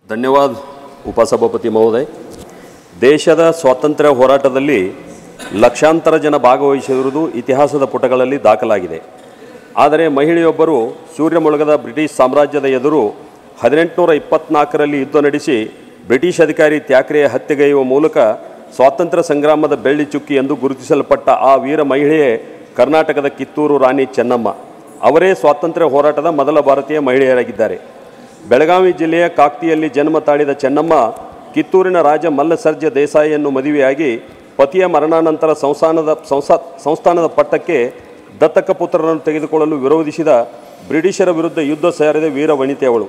ಧನ್ಯವಾದ ಉಪಸಭಾಪತಿ ಮಹೋದಯ್ ದೇಶದ ಸ್ವಾತಂತ್ರ್ಯ ಹೋರಾಟದಲ್ಲಿ ಲಕ್ಷಾಂತರ ಜನ ಭಾಗವಹಿಸಿರುವುದು ಇತಿಹಾಸದ ಪುಟಗಳಲ್ಲಿ ದಾಖಲಾಗಿದೆ ಆದರೆ ಮಹಿಳೆಯೊಬ್ಬರು ಸೂರ್ಯ ಮುಳುಗದ ಬ್ರಿಟಿಷ್ ಸಾಮ್ರಾಜ್ಯದ ಎದುರು ಹದಿನೆಂಟುನೂರ ಇಪ್ಪತ್ನಾಲ್ಕರಲ್ಲಿ ಯುದ್ಧ ನಡೆಸಿ ಬ್ರಿಟಿಷ್ ಅಧಿಕಾರಿ ತ್ಯಾಕ್ರೆಯ ಹತ್ಯೆಗೈಯುವ ಮೂಲಕ ಸ್ವಾತಂತ್ರ್ಯ ಸಂಗ್ರಾಮದ ಬೆಳ್ಳಿ ಚುಕ್ಕಿ ಎಂದು ಗುರುತಿಸಲ್ಪಟ್ಟ ಆ ವೀರ ಮಹಿಳೆಯೇ ಕರ್ನಾಟಕದ ಕಿತ್ತೂರು ರಾಣಿ ಚೆನ್ನಮ್ಮ ಅವರೇ ಸ್ವಾತಂತ್ರ್ಯ ಹೋರಾಟದ ಮೊದಲ ಭಾರತೀಯ ಮಹಿಳೆಯರಾಗಿದ್ದಾರೆ ಬೆಳಗಾವಿ ಜಿಲ್ಲೆಯ ಕಾಕ್ತಿಯಲ್ಲಿ ಜನ್ಮ ತಾಳಿದ ಚೆನ್ನಮ್ಮ ಕಿತ್ತೂರಿನ ರಾಜ ಮಲ್ಲಸರ್ಜ ದೇಸಾಯಿಯನ್ನು ಮದುವೆಯಾಗಿ ಪತಿಯ ಮರಣಾನಂತರ ಸಂಸ್ಥಾನದ ಸಂಸ್ಥಾ ಸಂಸ್ಥಾನದ ಪಟ್ಟಕ್ಕೆ ದತ್ತಕ ಪುತ್ರರನ್ನು ತೆಗೆದುಕೊಳ್ಳಲು ವಿರೋಧಿಸಿದ ಬ್ರಿಟಿಷರ ವಿರುದ್ಧ ಯುದ್ಧ ಸಾರಿದ ವೀರ ವನಿತೆಯವಳು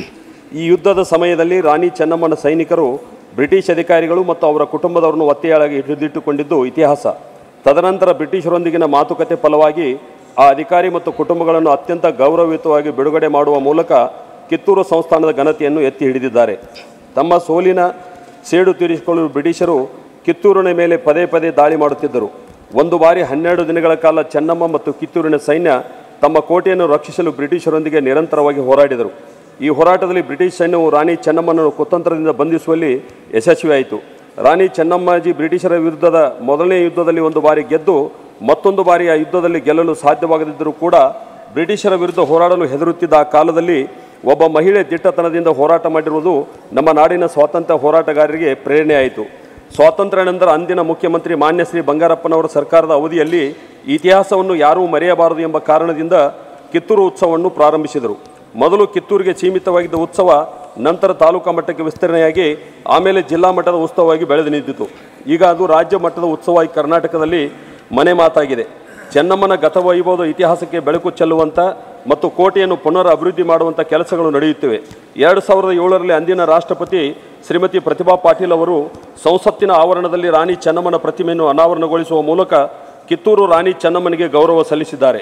ಈ ಯುದ್ಧದ ಸಮಯದಲ್ಲಿ ರಾಣಿ ಚೆನ್ನಮ್ಮನ ಸೈನಿಕರು ಬ್ರಿಟಿಷ್ ಅಧಿಕಾರಿಗಳು ಮತ್ತು ಅವರ ಕುಟುಂಬದವರನ್ನು ಒತ್ತೆಯಾಳಾಗಿ ಹಿಡಿದಿಟ್ಟುಕೊಂಡಿದ್ದು ಇತಿಹಾಸ ತದನಂತರ ಬ್ರಿಟಿಷರೊಂದಿಗಿನ ಮಾತುಕತೆ ಫಲವಾಗಿ ಆ ಅಧಿಕಾರಿ ಮತ್ತು ಕುಟುಂಬಗಳನ್ನು ಅತ್ಯಂತ ಗೌರವಯುತವಾಗಿ ಬಿಡುಗಡೆ ಮಾಡುವ ಮೂಲಕ ಕಿತ್ತೂರು ಸಂಸ್ಥಾನದ ಘನತೆಯನ್ನು ಎತ್ತಿ ಹಿಡಿದಿದ್ದಾರೆ ತಮ್ಮ ಸೋಲಿನ ಸೇಡು ತೀರಿಸಿಕೊಳ್ಳಲು ಬ್ರಿಟಿಷರು ಕಿತ್ತೂರಿನ ಮೇಲೆ ಪದೇ ಪದೇ ದಾಳಿ ಮಾಡುತ್ತಿದ್ದರು ಒಂದು ಬಾರಿ ಹನ್ನೆರಡು ದಿನಗಳ ಕಾಲ ಚೆನ್ನಮ್ಮ ಮತ್ತು ಕಿತ್ತೂರಿನ ಸೈನ್ಯ ತಮ್ಮ ಕೋಟೆಯನ್ನು ರಕ್ಷಿಸಲು ಬ್ರಿಟಿಷರೊಂದಿಗೆ ನಿರಂತರವಾಗಿ ಹೋರಾಡಿದರು ಈ ಹೋರಾಟದಲ್ಲಿ ಬ್ರಿಟಿಷ್ ಸೈನ್ಯವು ರಾಣಿ ಚೆನ್ನಮ್ಮನನ್ನು ಕುತಂತ್ರದಿಂದ ಬಂಧಿಸುವಲ್ಲಿ ಯಶಸ್ವಿಯಾಯಿತು ರಾಣಿ ಚೆನ್ನಮ್ಮಾಜಿ ಬ್ರಿಟಿಷರ ವಿರುದ್ಧದ ಮೊದಲನೇ ಯುದ್ಧದಲ್ಲಿ ಒಂದು ಬಾರಿ ಗೆದ್ದು ಮತ್ತೊಂದು ಬಾರಿ ಆ ಯುದ್ಧದಲ್ಲಿ ಗೆಲ್ಲಲು ಸಾಧ್ಯವಾಗದಿದ್ದರೂ ಕೂಡ ಬ್ರಿಟಿಷರ ವಿರುದ್ಧ ಹೋರಾಡಲು ಹೆದರುತ್ತಿದ್ದ ಆ ಕಾಲದಲ್ಲಿ ಒಬ್ಬ ಮಹಿಳೆ ದಿಟ್ಟತನದಿಂದ ಹೋರಾಟ ಮಾಡಿರುವುದು ನಮ್ಮ ನಾಡಿನ ಸ್ವಾತಂತ್ರ್ಯ ಹೋರಾಟಗಾರರಿಗೆ ಪ್ರೇರಣೆಯಾಯಿತು ಸ್ವಾತಂತ್ರ್ಯ ನಂತರ ಅಂದಿನ ಮುಖ್ಯಮಂತ್ರಿ ಮಾನ್ಯ ಶ್ರೀ ಬಂಗಾರಪ್ಪನವರ ಸರ್ಕಾರದ ಅವಧಿಯಲ್ಲಿ ಇತಿಹಾಸವನ್ನು ಯಾರೂ ಮರೆಯಬಾರದು ಎಂಬ ಕಾರಣದಿಂದ ಕಿತ್ತೂರು ಉತ್ಸವವನ್ನು ಪ್ರಾರಂಭಿಸಿದರು ಮೊದಲು ಕಿತ್ತೂರಿಗೆ ಸೀಮಿತವಾಗಿದ್ದ ಉತ್ಸವ ನಂತರ ತಾಲೂಕಾ ಮಟ್ಟಕ್ಕೆ ವಿಸ್ತರಣೆಯಾಗಿ ಆಮೇಲೆ ಜಿಲ್ಲಾ ಮಟ್ಟದ ಉತ್ಸವವಾಗಿ ಬೆಳೆದು ನಿಂತಿತು ಈಗ ಅದು ರಾಜ್ಯ ಮಟ್ಟದ ಉತ್ಸವವಾಗಿ ಕರ್ನಾಟಕದಲ್ಲಿ ಮನೆ ಮಾತಾಗಿದೆ ಚೆನ್ನಮ್ಮನ ಗತವೈಭವದ ಇತಿಹಾಸಕ್ಕೆ ಬೆಳಕು ಚೆಲ್ಲುವಂಥ ಮತ್ತು ಕೋಟೆಯನ್ನು ಪುನರ್ ಅಭಿವೃದ್ಧಿ ಮಾಡುವಂಥ ಕೆಲಸಗಳು ನಡೆಯುತ್ತಿವೆ ಎರಡು ಸಾವಿರದ ಏಳರಲ್ಲಿ ಅಂದಿನ ರಾಷ್ಟ್ರಪತಿ ಶ್ರೀಮತಿ ಪ್ರತಿಭಾ ಪಾಟೀಲ್ ಅವರು ಸಂಸತ್ತಿನ ಆವರಣದಲ್ಲಿ ರಾಣಿ ಚೆನ್ನಮ್ಮನ ಪ್ರತಿಮೆಯನ್ನು ಅನಾವರಣಗೊಳಿಸುವ ಮೂಲಕ ಕಿತ್ತೂರು ರಾಣಿ ಚೆನ್ನಮ್ಮನಿಗೆ ಗೌರವ ಸಲ್ಲಿಸಿದ್ದಾರೆ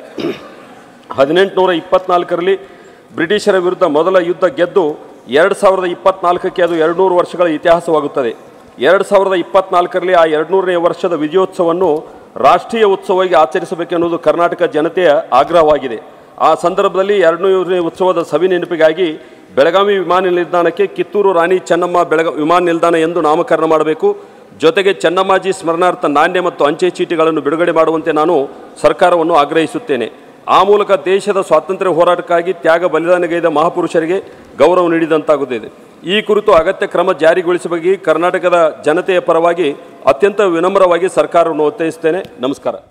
ಹದಿನೆಂಟುನೂರ ಇಪ್ಪತ್ನಾಲ್ಕರಲ್ಲಿ ಬ್ರಿಟಿಷರ ವಿರುದ್ಧ ಮೊದಲ ಯುದ್ಧ ಗೆದ್ದು ಎರಡು ಸಾವಿರದ ಇಪ್ಪತ್ನಾಲ್ಕಕ್ಕೆ ಅದು ಎರಡುನೂರು ವರ್ಷಗಳ ಇತಿಹಾಸವಾಗುತ್ತದೆ ಎರಡು ಸಾವಿರದ ಇಪ್ಪತ್ನಾಲ್ಕರಲ್ಲಿ ಆ ಎರಡುನೂರನೇ ವರ್ಷದ ವಿಜಯೋತ್ಸವವನ್ನು ರಾಷ್ಟ್ರೀಯ ಉತ್ಸವವಾಗಿ ಆಚರಿಸಬೇಕೆನ್ನುವುದು ಕರ್ನಾಟಕ ಜನತೆಯ ಆಗ್ರಹವಾಗಿದೆ ಆ ಸಂದರ್ಭದಲ್ಲಿ ಎರಡುನೂರನೇ ಉತ್ಸವದ ಸವಿ ನೆನಪಿಗಾಗಿ ಬೆಳಗಾವಿ ವಿಮಾನ ನಿಲ್ದಾಣಕ್ಕೆ ಕಿತ್ತೂರು ರಾಣಿ ಚೆನ್ನಮ್ಮ ಬೆಳಗ ವಿಮಾನ ನಿಲ್ದಾಣ ಎಂದು ನಾಮಕರಣ ಮಾಡಬೇಕು ಜೊತೆಗೆ ಚೆನ್ನಮ್ಮಾಜಿ ಸ್ಮರಣಾರ್ಥ ನಾಣ್ಯ ಮತ್ತು ಅಂಚೆ ಚೀಟಿಗಳನ್ನು ಬಿಡುಗಡೆ ಮಾಡುವಂತೆ ನಾನು ಸರ್ಕಾರವನ್ನು ಆಗ್ರಹಿಸುತ್ತೇನೆ ಆ ಮೂಲಕ ದೇಶದ ಸ್ವಾತಂತ್ರ್ಯ ಹೋರಾಟಕ್ಕಾಗಿ ತ್ಯಾಗ ಬಲಿದಾನಗೈದ ಮಹಾಪುರುಷರಿಗೆ ಗೌರವ ನೀಡಿದಂತಾಗುತ್ತದೆ ಈ ಕುರಿತು ಅಗತ್ಯ ಕ್ರಮ ಜಾರಿಗೊಳಿಸಬೇಕು ಕರ್ನಾಟಕದ ಜನತೆಯ ಪರವಾಗಿ ಅತ್ಯಂತ ವಿನಮ್ರವಾಗಿ ಸರ್ಕಾರವನ್ನು ಒತ್ತಾಯಿಸುತ್ತೇನೆ ನಮಸ್ಕಾರ